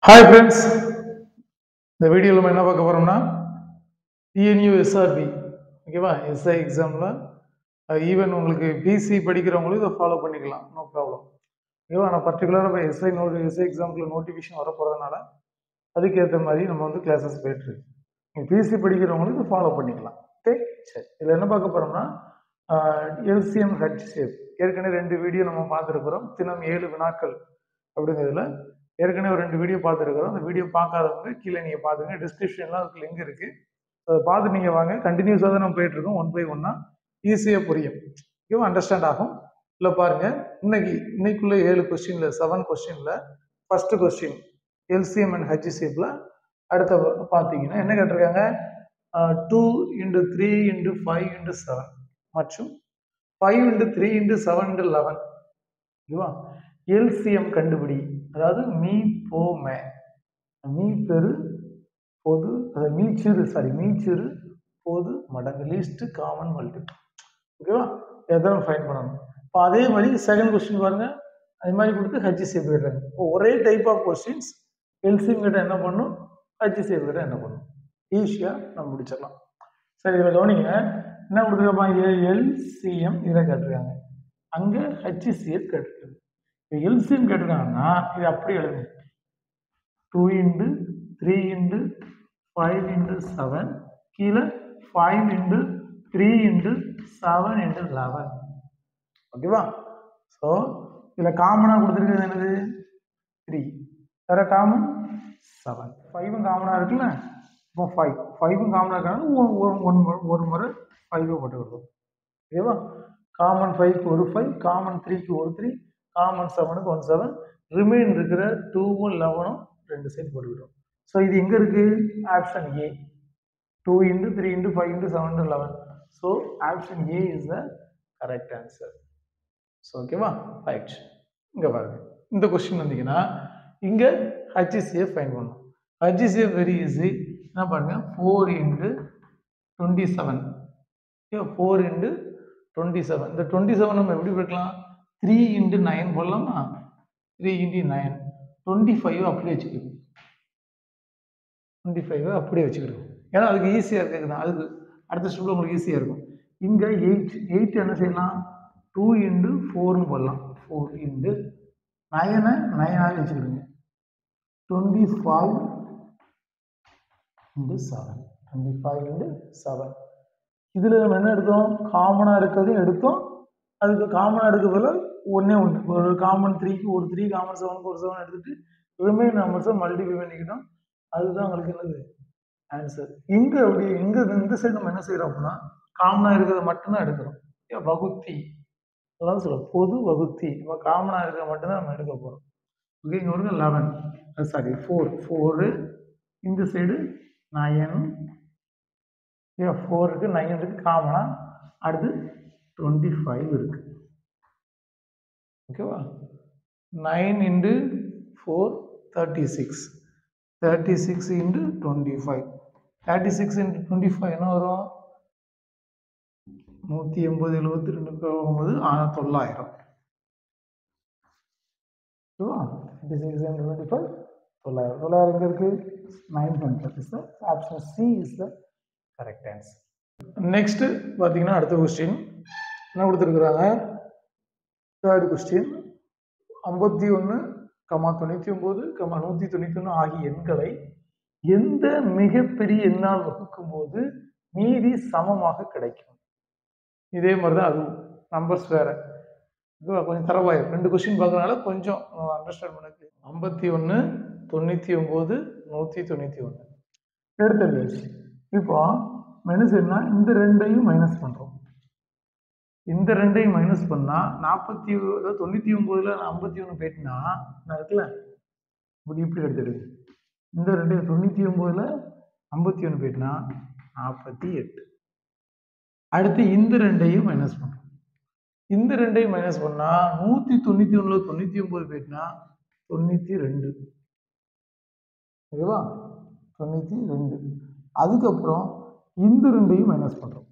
hi friends இந்த வீடியோவில் நம்ம என்ன பார்க்க போகிறோம்னா டிஎன்யூ எஸ்ஆர்பி ஓகேவா எஸ்ஐ எக்ஸாமில் ஈவன் உங்களுக்கு பிசி படிக்கிறவங்களும் இதை ஃபாலோ பண்ணிக்கலாம் நோ ப்ராப்ளம் ஓகேவா ஆனால் பர்டிகுலராக இப்போ எஸ்ஐ நோட்டி எஸ்ஐ எக்ஸாமுக்குள்ள நோட்டிஃபிகேஷன் வர போகிறதுனால அதுக்கேற்ற மாதிரி நம்ம வந்து கிளாஸஸ் போயிட்டுருக்கு நீங்கள் பிசி படிக்கிறவங்களும் இதை ஃபாலோ பண்ணிக்கலாம் ஓகே சரி இதில் என்ன பார்க்க போகிறோம்னா எல்சிஎம் ஹெச்சிஎஃப் ஏற்கனவே ரெண்டு வீடியோ நம்ம பார்த்துருக்குறோம் தினம் ஏழு வினாக்கள் அப்படிங்கிறதுல ஏற்கனவே ஒரு ரெண்டு வீடியோ பார்த்துருக்குறோம் அந்த வீடியோ பார்க்காதவங்க கீழே நீங்கள் பார்த்துங்க டிஸ்கிரிப்ஷன்லாம் அதுக்கு லிங்க் இருக்குது அதை பார்த்து நீங்கள் வாங்க கண்டினியூஸாக தான் நம்ம போயிட்டுருக்கோம் ஒன் பை ஒன்னாக ஈஸியாக புரியும் ஓகேவா அண்டர்ஸ்டாண்ட் ஆகும் இல்லை பாருங்கள் இன்னைக்கு இன்னைக்குள்ள ஏழு கொஸ்டினில் செவன் கொஸ்டினில் ஃபஸ்ட்டு கொஸ்டின் எல்சிஎம் அண்ட் ஹெச்சிசிஎஃப்ல அடுத்த பார்த்தீங்கன்னா என்ன கேட்டிருக்காங்க two into three into five into seven மற்றும் five into three into seven into eleven ஓகேவா எல்சிஎம் கண்டுபிடி அதாவது மீ போ மே மீ பெரு பொது அது மீச்சிறு சாரி மீச்சிறு பொது மடங்கு லீஸ்ட் காமன் மல்டிபிள் ஓகேவா எதாவது ஃபைன் பண்ணணும் இப்போ அதே மாதிரி செகண்ட் கொஸ்டின் பாருங்க அதே மாதிரி கொடுத்து ஹச்சிசி போயிடுறாங்க இப்போ ஒரே டைப் ஆஃப் கொஸ்டின்ஸ் எல்சிஎம் கிட்ட என்ன பண்ணும் ஹச்சிசி கிட்ட என்ன பண்ணும் ஈஸியாக நம்ம முடிச்சிடலாம் சரி இதில் கவனிங்க என்ன கொடுத்துருக்காங்க எல்சிஎம் இதை கேட்டிருக்காங்க அங்கே ஹச்சிசிஎஃப் கேட்டிருக்காங்க இப்போ எல்சிஎம் கேட்டிருக்காங்கன்னா இது அப்படியே எழுதுங்க two into three into five into seven கீழே five into three into seven into eleven ஓகேவா ஸோ இதில் காமனாக கொடுத்துருக்கிறது என்னது த்ரீ வேற காமன் செவன் ஃபைவும் காமனாக இருக்குல்ல இப்போ ஃபைவ் ஃபைவும் காமனாக இருக்காங்க ஒரு ஒன் ஒரு முறை ஃபைவை போட்டு கொடுக்கும் ஓகேவா காமன் ஃபைவ்க்கு ஒரு ஃபைவ் காமன் த்ரீக்கு ஒரு த்ரீ காமன் செவனுக்கு ஒன் செவன் ரிமைன் இருக்கிற டூவும் லெவனும் ரெண்டு சைடு போட்டுக்கிட்டோம் ஸோ இது எங்கே இருக்குது option A two into three into five into seven eleven so option A is the correct answer so ஓகேவா ரைட் இங்கே பாருங்க இந்த கொஸ்டின் வந்தீங்கன்னா இங்கே ஹச்சிசிஎஃப் ஃபைன் பண்ணணும் ஹச்சிசிஎஃப் வெரி ஈஸி என்ன பாருங்க four into twenty seven okay four into twenty seven இந்த டுவெண்ட்டி செவன் நம்ம எப்படி போய்க்கலாம் த்ரீ இன்ட்டு நைன் போடலாமா three into nine twenty five அப்படியே வச்சுக்கணும் டுவெண்ட்டி ஃபைவ் அப்படியே வச்சுக்கிடுவோம் ஏன்னா அதுக்கு ஈஸியாக இருக்குதுதான் அதுக்கு அடுத்த ஸ்டெப்பில் உங்களுக்கு ஈஸியாக இருக்கும் இங்கே எயிட் எயிட் என்ன செய்யலாம் டூ இன்ட்டு ஃபோர்னு போடலாம் ஃபோர் இன்ட்டு நயனை நயனாக வச்சுக்கிடுங்க twenty five into seven twenty five into seven இதில் நம்ம என்ன எடுத்தோம் காமனாக இருக்கிறதையும் எடுத்தோம் அதுக்கு காமனாக எடுக்கிறதுல ஒன்றே ஒன்று ஒரு காமன் த்ரீக்கு ஒரு த்ரீ காமன் செவனுக்கு ஒரு செவன் எடுத்துகிட்டு ரிமைன் நம்பர்ஸை மல்டிப்ளை பண்ணிக்கிட்டோம் அதுதான் உங்களுக்கு என்னது ஆன்சர் இங்கே அப்படி இங்கே இந்த சைடு நம்ம என்ன செய்கிறோம் அப்படின்னா காமனாக இருக்கிறத மட்டும்தான் எடுக்கிறோம் ஏன் வகுத்தி அதான் சொல்லுவோம் பொது வகுத்தி நம்ம காமனாக இருக்கிறத மட்டும்தான் நம்ம எடுக்க போகிறோம் ஓகே இங்கே ஒரு லெவன் சாரி ஃபோர் ஃபோரு இந்த சைடு நயன் ஏன் ஃபோர் இருக்குது நைன் இருக்குது காமனாக அடுத்து டுவெண்ட்டி ஃபைவ் இருக்குது ஓகேவா nine into four thirty six thirty six into twenty five thirty six into twenty five என்ன வரும் நூற்றி எண்பது எழுபத்தி ரெண்டு போகும்போது தொள்ளாயிரம் ஓகேவா thirty six into twenty five தொள்ளாயிரம் தொள்ளாயிரம் எங்கே இருக்குது nine hundred is the option C is the correct answer next பார்த்தீங்கன்னா அடுத்த கொஸ்டின் என்ன கொடுத்துருக்குறாங்க தேர்ட் கொஸ்டின் ஐம்பத்தி ஒன்று கமா தொண்ணூற்றி ஒம்பது கமா நூற்றி தொண்ணூற்றி ஒன்று ஆகிய எண்களை எந்த மிகப்பெரிய எண்ணால் வகுக்கும் போது மீதி சமமாக கிடைக்கும் இதே மாதிரி தான் அதுவும் நம்பர்ஸ் வேற இதுவா கொஞ்சம் தரவாயிரும் ரெண்டு கொஸ்டின் பார்க்கறதுனால கொஞ்சம் அண்டர்ஸ்டாண்ட் பண்ணுது ஐம்பத்தி ஒன்று தொண்ணூற்றி ஒம்பது நூற்றி தொண்ணூற்றி ஒன்று எடுத்துருச்சு இப்போ என்ன செய்யணும்னா இந்த ரெண்டையும் மைனஸ் பண்ணுறோம் இந்த ரெண்டையும் மைனஸ் பண்ணால் நாற்பத்தி அதாவது தொண்ணூற்றி ஒம்போதில் ஐம்பத்தி ஒன்று போயிட்டுனா நான் இருக்குல்ல இப்படி இப்படி எடுத்துடுங்க இந்த ரெண்டையும் தொண்ணூற்றி ஒம்போதில் ஐம்பத்தி ஒன்று போயிட்டுனா நாற்பத்தி எட்டு அடுத்து இந்த ரெண்டையும் மைனஸ் பண்ணுறோம் இந்த ரெண்டையும் மைனஸ் பண்ணால் நூற்றி தொண்ணூற்றி ஒன்றில் தொண்ணூற்றி ஒம்பது போயிட்டுனா தொண்ணூற்றி ரெண்டு ஓகேவா தொண்ணூற்றி ரெண்டு அதுக்கப்புறம் இந்த ரெண்டையும் மைனஸ் பண்ணுறோம்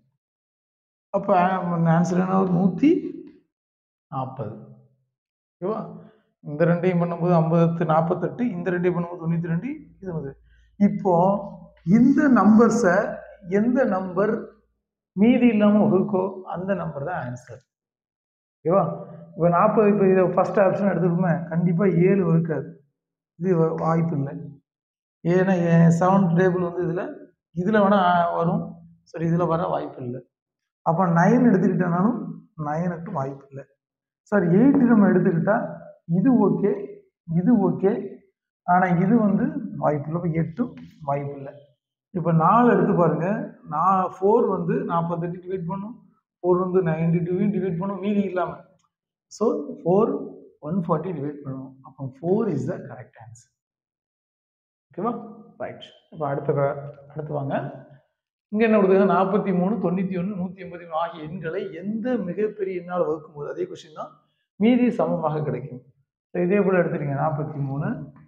அப்போ ஆன்சர் என்ன ஒரு நூற்றி நாற்பது ஓகேவா இந்த ரெண்டையும் பண்ணும்போது ஐம்பத்து நாற்பத்தெட்டு இந்த ரெண்டையும் பண்ணும்போது தொண்ணூற்றி ரெண்டு இது வந்து இப்போ இந்த நம்பர்ஸை எந்த நம்பர் மீதி இல்லாமல் வகுக்கோ அந்த நம்பர் தான் ஆன்சர் ஓகேவா இப்போ நாற்பது இப்போ இதை ஃபஸ்ட் ஆப்ஷன் எடுத்துக்கோமே கண்டிப்பாக ஏழு வகுக்காது இது வ- வாய்ப்பு இல்லை ஏன்னா செவன் டேபிள் வந்து இதில் இதில் வேணால் வரும் சரி இதில் வர வாய்ப்பு இல்லை அப்போ நைன் எடுத்துக்கிட்டனாலும் நைனுக்கு வாய்ப்பு இல்லை சார் எயிட் நம்ம எடுத்துக்கிட்டா இது ஓகே இது ஓகே ஆனால் இது வந்து வாய்ப்பு இல்லை இப்போ எட்டும் வாய்ப்பு இல்லை இப்போ நாலு எடுத்து பாருங்க நான் ஃபோர் வந்து நாற்பத்தெட்டு டிவைட் பண்ணும் ஃபோர் வந்து நைன்டி டூவையும் டிவைட் பண்ணும் மீதி இல்லாமல் ஸோ ஃபோர் ஒன் ஃபார்ட்டி டிவைட் பண்ணுவோம் அப்போ four is the correct answer ஓகேவா ரைட் இப்போ அடுத்த க- அடுத்து வாங்க இங்கே என்ன கொடுத்துருங்க நாற்பத்தி மூணு தொண்ணூற்றி ஒன்று நூற்றி எண்பத்தி மூணு ஆகிய எண்களை எந்த மிகப்பெரிய எண்ணால் வகுக்கும்போது அதே கொஸ்டின் தான் மீதி சமமாக கிடைக்கும் So, இதே போல் எடுத்துருங்க நாற்பத்தி மூணு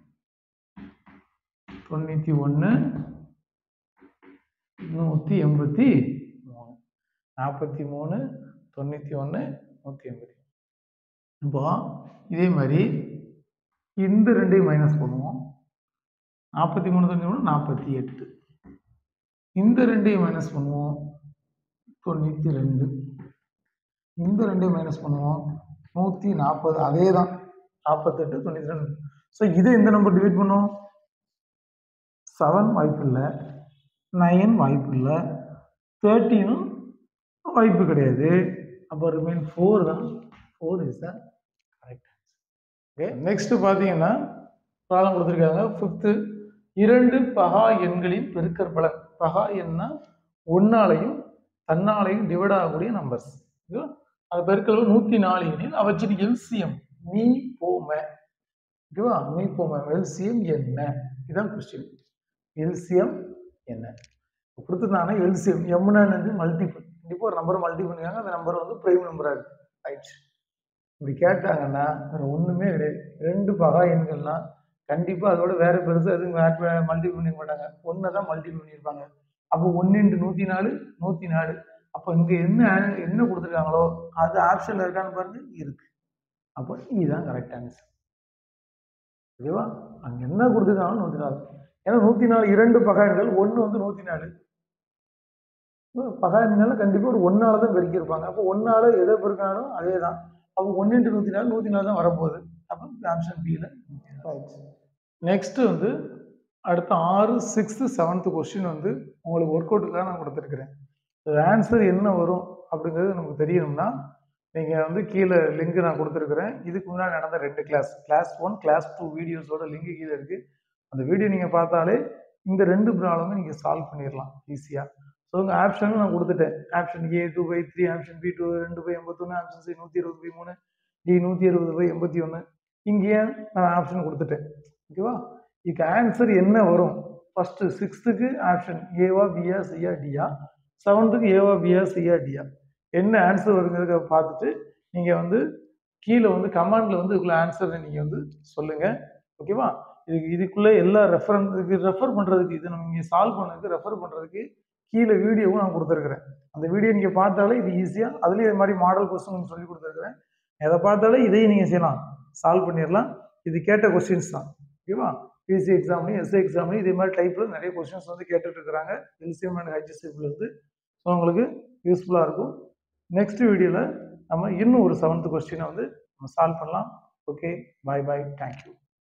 தொண்ணூற்றி ஒன்று நூற்றி எண்பத்தி மூணு நாற்பத்தி மூணு தொண்ணூற்றி ஒன்று நூற்றி எண்பத்தி இப்போ இதே மாதிரி இந்த ரெண்டையும் மைனஸ் பண்ணுவோம் நாற்பத்தி மூணு தொண்ணூற்றி மூணு நாற்பத்தி எட்டு இந்த ரெண்டையும் மைனஸ் பண்ணுவோம் தொண்ணூற்றி ரெண்டு இந்த ரெண்டையும் மைனஸ் பண்ணுவோம் நூற்றி நாற்பது அதே தான் நாற்பத்தெட்டு தொண்ணூற்றி ரெண்டு ஸோ இதை எந்த நம்பர் டிவைட் பண்ணுவோம் செவன் வாய்ப்பு இல்லை நைன் வாய்ப்பு இல்லை தேர்ட்டீனும் வாய்ப்பு கிடையாது அப்போ ரிமைன் ஃபோர் தான் four is the correct okay next பார்த்தீங்கன்னா ப்ராப்ளம் கொடுத்துருக்காங்க ஃபிஃப்த்து இரண்டு பகா எண்களின் பெருக்கற்பலன் பகா எண்ணா ஒன்னாலையும் தன்னாலையும் டிவைட் ஆகக்கூடிய நம்பர்ஸ் ஓகேவா அது பெருக்கல் நூற்றி நாலு எண்ணில் அவற்றின் எல்சிஎம் மீ போம ஓகேவா மீ போம எல்சிஎம் என்ன இதுதான் கொஸ்டின் எல்சிஎம் என்ன கொடுத்துருந்தாங்கன்னா எல்சிஎம் எம்னா என்னது மல்டிபிள் கண்டிப்பாக ஒரு நம்பர் மல்டி பண்ணிருக்காங்க அந்த நம்பர் வந்து பிரைம் நம்பராக இருக்கு ரைட் இப்படி கேட்டாங்கன்னா வேற ஒன்றுமே கிடையாது ரெண்டு பகா எண்கள்லாம் கண்டிப்பாக அதோட வேற பெருசாக எதுவும் மல்டி பண்ணிக்க மாட்டாங்க ஒன்றை தான் மல்டி பண்ணியிருப்பாங்க அப்போ ஒன்று இன்ட்டு நூற்றி நாலு நூற்றி நாலு அப்போ இங்கே என்ன என்ன கொடுத்துருக்காங்களோ அது ஆப்ஷனில் இருக்கான்னு பாருங்க இருக்கு அப்போ இதுதான் கரெக்ட் ஆன்சர் ஓகேவா அங்கே என்ன கொடுத்துருக்காங்களோ நூற்றி நாலு ஏன்னா நூற்றி நாலு இரண்டு பகாயன்கள் ஒன்று வந்து நூற்றி நாலு பகாயன்கள் கண்டிப்பாக ஒரு ஒன்னால தான் பெருக்கியிருப்பாங்க அப்போ ஒன்னால எதை பெருக்கானோ அதே தான் அப்போ ஒன்று இன்ட்டு நூற்றி நாலு நூற்றி நாலு தான் வரப்போகுது அப்போ ஆப்ஷன் பியில் நெக்ஸ்ட் வந்து அடுத்த ஆறு சிக்ஸ்த்து செவன்த்து கொஸ்டின் வந்து உங்களுக்கு ஒர்க் அவுட்டுக்காக நான் கொடுத்துருக்குறேன் ஆன்சர் என்ன வரும் அப்படிங்கிறது நமக்கு தெரியணும்னா நீங்கள் வந்து கீழே லிங்க் நான் கொடுத்துருக்குறேன் இதுக்கு முன்னாடி நடந்த ரெண்டு class class one class two வீடியோஸோட லிங்க் கீழே இருக்குது அந்த வீடியோ நீங்கள் பார்த்தாலே இந்த ரெண்டு ப்ராப்ளமும் நீங்கள் சால்வ் பண்ணிடலாம் ஈஸியாக ஸோ உங்கள் ஆப்ஷனும் நான் கொடுத்துட்டேன் option A two by three option B two ரெண்டு பை எண்பத்தொன்று ஆப்ஷன் சி நூற்றி இருபது பை மூணு டி நூற்றி அறுபது பை எண்பத்தி ஒன்று இங்கேயே நான் ஆப்ஷன் கொடுத்துட்டேன் ஓகேவா இதுக்கு ஆன்சர் என்ன வரும் ஃபஸ்ட்டு சிக்ஸ்த்துக்கு ஆப்ஷன் ஏவா பியா சியா டியா செவன்த்துக்கு ஏவா பியா சியா டியா என்ன ஆன்சர் வருங்கிறத பார்த்துட்டு நீங்கள் வந்து கீழே வந்து கமெண்டில் வந்து இதுக்குள்ள ஆன்சரை நீங்கள் வந்து சொல்லுங்கள் ஓகேவா இதுக்கு இதுக்குள்ளே எல்லா ரெஃபரன்ஸ் இதுக்கு ரெஃபர் பண்ணுறதுக்கு இது நம்ம இங்கே சால்வ் பண்ணதுக்கு ரெஃபர் பண்ணுறதுக்கு கீழே வீடியோவும் நான் கொடுத்துருக்குறேன் அந்த வீடியோ நீங்கள் பார்த்தாலே இது ஈஸியாக அதுலேயும் இது மாதிரி மாடல் கொஸ்டின் சொல்லி கொடுத்துருக்குறேன் எதை பார்த்தாலே இதையும் நீங்கள் செய்யலாம் சால்வ் பண்ணிடலாம் இது கேட்ட கொஸ்டின்ஸ் தான் ஓகேவா பிசி எக்ஸாம்லையும் எஸ்ஏ எக்ஸாம்லையும் இதே மாதிரி டைப்பில் நிறைய கொஸ்டின்ஸ் வந்து கேட்டுட்டு இருக்கிறாங்க எல்சிஎம் அண்ட் ஹெச்எஸ்எஃப்ல இருந்து ஸோ உங்களுக்கு யூஸ்ஃபுல்லாக இருக்கும் நெக்ஸ்ட் வீடியோவில் நம்ம இன்னும் ஒரு செவன்த் கொஸ்டினை வந்து நம்ம சால்வ் பண்ணலாம் ஓகே பாய் பாய் தேங்க்யூ